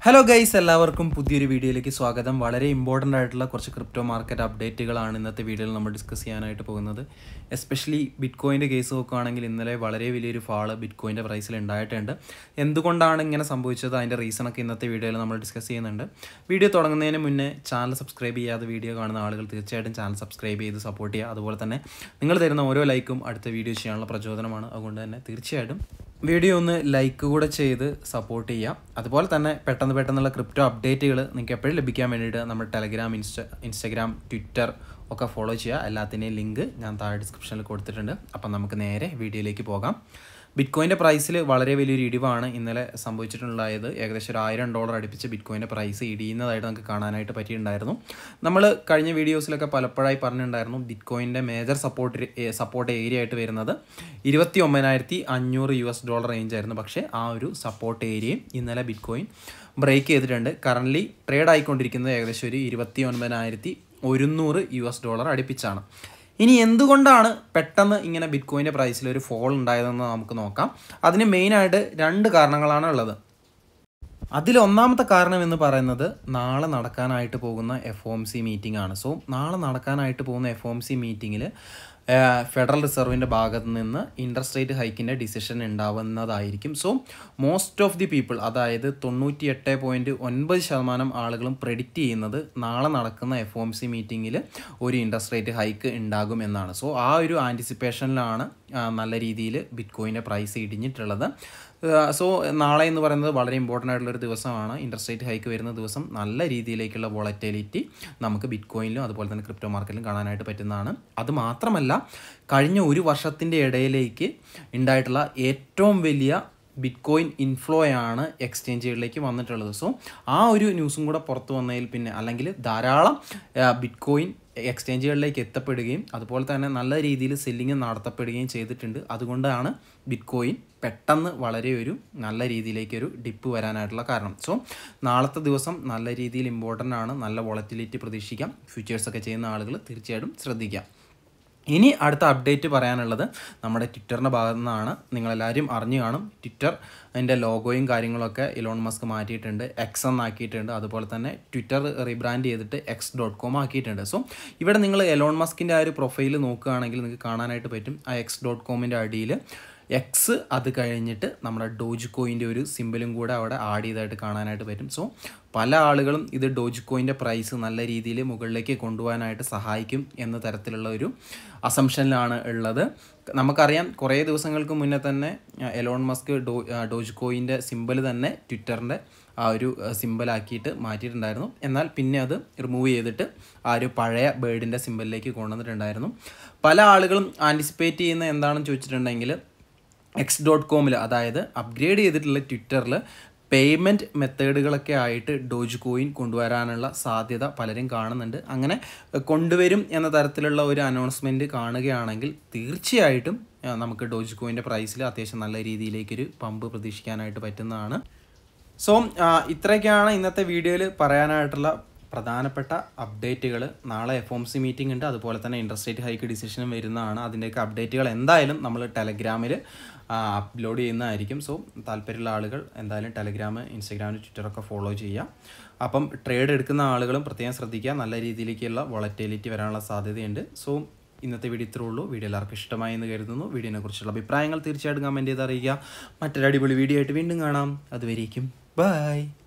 hello guys എല്ലാവർക്കും പുതിയൊരു വീഡിയോയിലേക്ക് സ്വാഗതം വളരെ ഇമ്പോർട്ടൻ്റ് ആയിട്ടുള്ള കുറച്ച് ക്രിപ്റ്റോ മാർക്കറ്റ് അപ്ഡേറ്റുകളാണ് ഇന്നത്തെ വീഡിയോയിൽ നമ്മൾ ഡിസ്കസ് ചെയ്യാനായിട്ട് പോകുന്നത് എസ്പെഷ്യലി ബിറ്റ് കോയിൻ്റെ കേസ് നോക്കുകയാണെങ്കിൽ ഇന്നലെ വളരെ വലിയൊരു ഫാള് ബിറ്റ് കോയിൻ്റെ പ്രൈസിൽ ഉണ്ടായിട്ടുണ്ട് എന്തുകൊണ്ടാണ് ഇങ്ങനെ സംഭവിച്ചത് അതിൻ്റെ റീസണൊക്കെ ഇന്നത്തെ വീഡിയോയിൽ നമ്മൾ ഡിസ്കസ് ചെയ്യുന്നുണ്ട് വീഡിയോ തുടങ്ങുന്നതിന് മുന്നേ ചാനൽ സബ്സ്ക്രൈബ് ചെയ്യാതെ വീഡിയോ കാണുന്ന ആളുകൾ തീർച്ചയായിട്ടും ചാനൽ സബ്സ്ക്രൈബ് ചെയ്ത് സപ്പോർട്ട് ചെയ്യുക അതുപോലെ തന്നെ നിങ്ങൾ തരുന്ന ഓരോ ലൈക്കും അടുത്ത വീഡിയോ ചെയ്യാനുള്ള പ്രചോദനമാണ് അതുകൊണ്ട് തന്നെ തീർച്ചയായിട്ടും വീഡിയോ ഒന്ന് ലൈക്ക് കൂടെ ചെയ്ത് സപ്പോർട്ട് ചെയ്യാം അതുപോലെ തന്നെ പെട്ടെന്ന് പെട്ടെന്നുള്ള ക്രിപ്റ്റോ അപ്ഡേറ്റുകൾ നിങ്ങൾക്ക് എപ്പോഴും ലഭിക്കാൻ വേണ്ടിയിട്ട് നമ്മുടെ ടെലഗ്രാം ഇൻസ്റ്റ ഇൻസ്റ്റഗ്രാം ട്വിറ്റർ ഒക്കെ ഫോളോ ചെയ്യുക എല്ലാത്തിൻ്റെയും ലിങ്ക് ഞാൻ താഴെ ഡിസ്ക്രിപ്ഷനിൽ കൊടുത്തിട്ടുണ്ട് അപ്പം നമുക്ക് നേരെ വീഡിയോയിലേക്ക് പോകാം ബിറ്റ് കോയിൻ്റെ പ്രൈസിൽ വളരെ വലിയൊരു ഇടിവാണ് ഇന്നലെ സംഭവിച്ചിട്ടുണ്ടായത് ഏകദേശം ഒരു ആയിരം ഡോളർ അടുപ്പിച്ച് ബിറ്റ് കോയിൻ്റെ പ്രൈസ് ഇടിയുന്നതായിട്ട് നമുക്ക് കാണാനായിട്ട് പറ്റിയിട്ടുണ്ടായിരുന്നു നമ്മൾ കഴിഞ്ഞ വീഡിയോസിലൊക്കെ പലപ്പോഴായി പറഞ്ഞിട്ടുണ്ടായിരുന്നു ബിറ്റ് കോയിൻ്റെ മേജർ സപ്പോർട്ട് സപ്പോർട്ട് ഏരിയ ആയിട്ട് വരുന്നത് ഇരുപത്തി ഒമ്പതിനായിരത്തി അഞ്ഞൂറ് യു എസ് ഡോളർ റേഞ്ച് ആയിരുന്നു പക്ഷേ ആ ഒരു സപ്പോർട്ട് ഏരിയയും ഇന്നലെ ബിറ്റ് കോയിൻ ബ്രേക്ക് ചെയ്തിട്ടുണ്ട് കറൻ്റ്ലി ട്രേഡ് ആയിക്കൊണ്ടിരിക്കുന്നത് ഏകദേശം ഒരു ഇരുപത്തി ഒൻപതിനായിരത്തി ഒരുന്നൂറ് യു എസ് ഡോളർ അടുപ്പിച്ചാണ് ഇനി എന്തുകൊണ്ടാണ് പെട്ടെന്ന് ഇങ്ങനെ ബിറ്റ് കോയിൻ്റെ പ്രൈസിൽ ഒരു ഫോൾ ഉണ്ടായതെന്ന് നമുക്ക് നോക്കാം അതിന് മെയിനായിട്ട് രണ്ട് കാരണങ്ങളാണ് ഉള്ളത് അതിൽ ഒന്നാമത്തെ കാരണം എന്ന് പറയുന്നത് നാളെ നടക്കാനായിട്ട് പോകുന്ന F O M C meeting ആണ് സോ നാളെ നടക്കാനായിട്ട് പോകുന്ന എഫ് ഒ എം സി മീറ്റിങ്ങിൽ ഫെഡറൽ റിസർവിൻ്റെ ഭാഗത്ത് നിന്ന് ഇൻട്രസ്റ്റ് റേറ്റ് ഹൈക്കിൻ്റെ ഡിസിഷൻ ഉണ്ടാവുന്നതായിരിക്കും so most of the people അതായത് തൊണ്ണൂറ്റി എട്ട് പോയിൻറ്റ് ഒൻപത് ശതമാനം ആളുകളും പ്രെഡിക്റ്റ് ചെയ്യുന്നത് നാളെ നടക്കുന്ന എഫ് ഒ എം സി മീറ്റിങ്ങിൽ ഒരു ഇൻട്രസ്റ്റ് റേറ്റ് ഹൈക്ക് ഉണ്ടാകും എന്നാണ് സോ ആ ഒരു ആൻറ്റിസിപ്പേഷനിലാണ് നല്ല രീതിയിൽ ബിറ്റ് കോയിൻ്റെ പ്രൈസ് ഇടിഞ്ഞിട്ടുള്ളത് സോ നാളെ എന്ന് പറയുന്നത് വളരെ ഇമ്പോർട്ടൻ്റ് ആയിട്ടുള്ള ഒരു ദിവസമാണ് ഇൻട്രസ്റ്റ് റേറ്റ് ഹൈക്ക് വരുന്ന ദിവസം നല്ല രീതിയിലേക്കുള്ള വോളറ്റിലിറ്റി നമുക്ക് ബിറ്റ് കോയിനിലും അതുപോലെ തന്നെ ക്രിപ്റ്റോ മാർക്കറ്റിലും കാണാനായിട്ട് പറ്റുന്നതാണ് അത് മാത്രമല്ല കഴിഞ്ഞ ഒരു വർഷത്തിൻ്റെ ഇടയിലേക്ക് ഉണ്ടായിട്ടുള്ള ഏറ്റവും വലിയ ബിറ്റ് കോയിൻ ഇൻഫ്ലോ ആണ് എക്സ്ചേഞ്ചുകളിലേക്ക് വന്നിട്ടുള്ളത് സോ ആ ഒരു ന്യൂസും കൂടെ പുറത്തു വന്നതിൽ പിന്നെ അല്ലെങ്കിൽ ധാരാളം ബിറ്റ് കോയിൻ എക്സ്ചേഞ്ചുകളിലേക്ക് എത്തപ്പെടുകയും അതുപോലെ തന്നെ നല്ല രീതിയിൽ സെല്ലിങ് നടത്തപ്പെടുകയും ചെയ്തിട്ടുണ്ട് അതുകൊണ്ടാണ് ബിറ്റ് കോയിൻ പെട്ടെന്ന് വളരെ ഒരു നല്ല രീതിയിലേക്കൊരു ഡിപ്പ് വരാനായിട്ടുള്ള കാരണം സോ നാളത്തെ ദിവസം നല്ല രീതിയിൽ ഇമ്പോർട്ടൻ്റ് ആണ് നല്ല വോളറ്റിലിറ്റി പ്രതീക്ഷിക്കാം ഫ്യൂച്ചേഴ്സൊക്കെ ചെയ്യുന്ന ആളുകൾ തീർച്ചയായിട്ടും ശ്രദ്ധിക്കാം ഇനി അടുത്ത അപ്ഡേറ്റ് പറയാനുള്ളത് നമ്മുടെ ട്വിറ്ററിൻ്റെ ഭാഗത്തു നിന്നാണ് നിങ്ങളെല്ലാവരും അറിഞ്ഞു കാണും ട്വിറ്റർ അതിൻ്റെ ലോഗോയും കാര്യങ്ങളൊക്കെ ഇലോൺ മസ്ക് മാറ്റിയിട്ടുണ്ട് എക്സ് എന്നാക്കിയിട്ടുണ്ട് അതുപോലെ തന്നെ ട്വിറ്റർ റീബ്രാൻഡ് ചെയ്തിട്ട് എക്സ് ഡോട്ട് കോം ആക്കിയിട്ടുണ്ട് സോ ഇവിടെ നിങ്ങൾ എലോൺ മസ്കിൻ്റെ ആ ഒരു പ്രൊഫൈൽ നോക്കുകയാണെങ്കിൽ നിങ്ങൾക്ക് കാണാനായിട്ട് പറ്റും ആ എക്സ് ഡോട്ട് കോമിൻ്റെ അടിയിൽ എക്സ് അത് കഴിഞ്ഞിട്ട് നമ്മുടെ ഡോജ് കോയിൻ്റെ ഒരു സിമ്പിളും കൂടെ അവിടെ ആഡ് ചെയ്തായിട്ട് കാണാനായിട്ട് പറ്റും സോ പല ആളുകളും ഇത് ഡോജ് കോയിൻ്റെ പ്രൈസ് നല്ല രീതിയിൽ മുകളിലേക്ക് കൊണ്ടുപോകാനായിട്ട് സഹായിക്കും എന്ന തരത്തിലുള്ള ഒരു അസംഷനിലാണ് ഉള്ളത് നമുക്കറിയാം കുറേ ദിവസങ്ങൾക്ക് മുന്നേ തന്നെ എലോൺ മസ്ക് ഡോ ഡോജ് കോയിൻ്റെ സിമ്പിൾ തന്നെ ട്വിറ്ററിൻ്റെ ആ ഒരു സിമ്പിളാക്കിയിട്ട് മാറ്റിയിട്ടുണ്ടായിരുന്നു എന്നാൽ പിന്നെ അത് റിമൂവ് ചെയ്തിട്ട് ആ ഒരു പഴയ ബേർഡിൻ്റെ സിമ്പിളിലേക്ക് കൊണ്ടുവന്നിട്ടുണ്ടായിരുന്നു പല ആളുകളും ആൻറ്റിസിപ്പേറ്റ് ചെയ്യുന്ന എന്താണെന്ന് ചോദിച്ചിട്ടുണ്ടെങ്കിൽ എക്സ് ഡോട്ട് കോമിൽ അതായത് അപ്ഗ്രേഡ് ചെയ്തിട്ടുള്ള ട്വിറ്ററിൽ പേയ്മെൻറ്റ് മെത്തേഡുകളൊക്കെ ആയിട്ട് ഡോജ് കോയിൻ കൊണ്ടുവരാനുള്ള സാധ്യത പലരും കാണുന്നുണ്ട് അങ്ങനെ കൊണ്ടുവരും എന്ന തരത്തിലുള്ള ഒരു അനൗൺസ്മെൻറ്റ് കാണുകയാണെങ്കിൽ തീർച്ചയായിട്ടും നമുക്ക് ഡോജ് കോയിൻ്റെ പ്രൈസിൽ അത്യാവശ്യം നല്ല രീതിയിലേക്കൊരു പമ്പ് പ്രതീക്ഷിക്കാനായിട്ട് പറ്റുന്നതാണ് സോ ഇത്രയൊക്കെയാണ് ഇന്നത്തെ വീഡിയോയിൽ പറയാനായിട്ടുള്ള പ്രധാനപ്പെട്ട അപ്ഡേറ്റുകൾ നാളെ എഫ് എം സി മീറ്റിംഗ് ഉണ്ട് അതുപോലെ തന്നെ ഇൻട്രസ്റ്റ് റേറ്റ് ഹൈക്ക് ഡിസിഷനും വരുന്നതാണ് അതിൻ്റെയൊക്കെ അപ്ഡേറ്റുകൾ എന്തായാലും നമ്മൾ ടെലഗ്രാമിൽ അപ്ലോഡ് ചെയ്യുന്നതായിരിക്കും സോ താല്പര്യമുള്ള ആളുകൾ എന്തായാലും ടെലഗ്രാം ഇൻസ്റ്റഗ്രാം ട്വിറ്ററൊക്കെ ഫോളോ ചെയ്യുക അപ്പം ട്രേഡ് എടുക്കുന്ന ആളുകളും പ്രത്യേകം ശ്രദ്ധിക്കുക നല്ല രീതിയിലേക്കുള്ള വോളറ്റിലിറ്റി വരാനുള്ള സാധ്യതയുണ്ട് സോ ഇന്നത്തെ വീഡിയോ ഇത്രേ ഉള്ളൂ വീഡിയോ എല്ലാവർക്കും ഇഷ്ടമായി എന്ന് കരുതുന്നു വീഡിയോനെ കുറിച്ചുള്ള അഭിപ്രായങ്ങൾ തീർച്ചയായിട്ടും കമൻറ്റ് ചെയ്ത് അറിയിക്കുക മറ്റൊരു അടിപൊളി വീഡിയോ ആയിട്ട് വീണ്ടും കാണാം അതുവരേക്കും ബൈ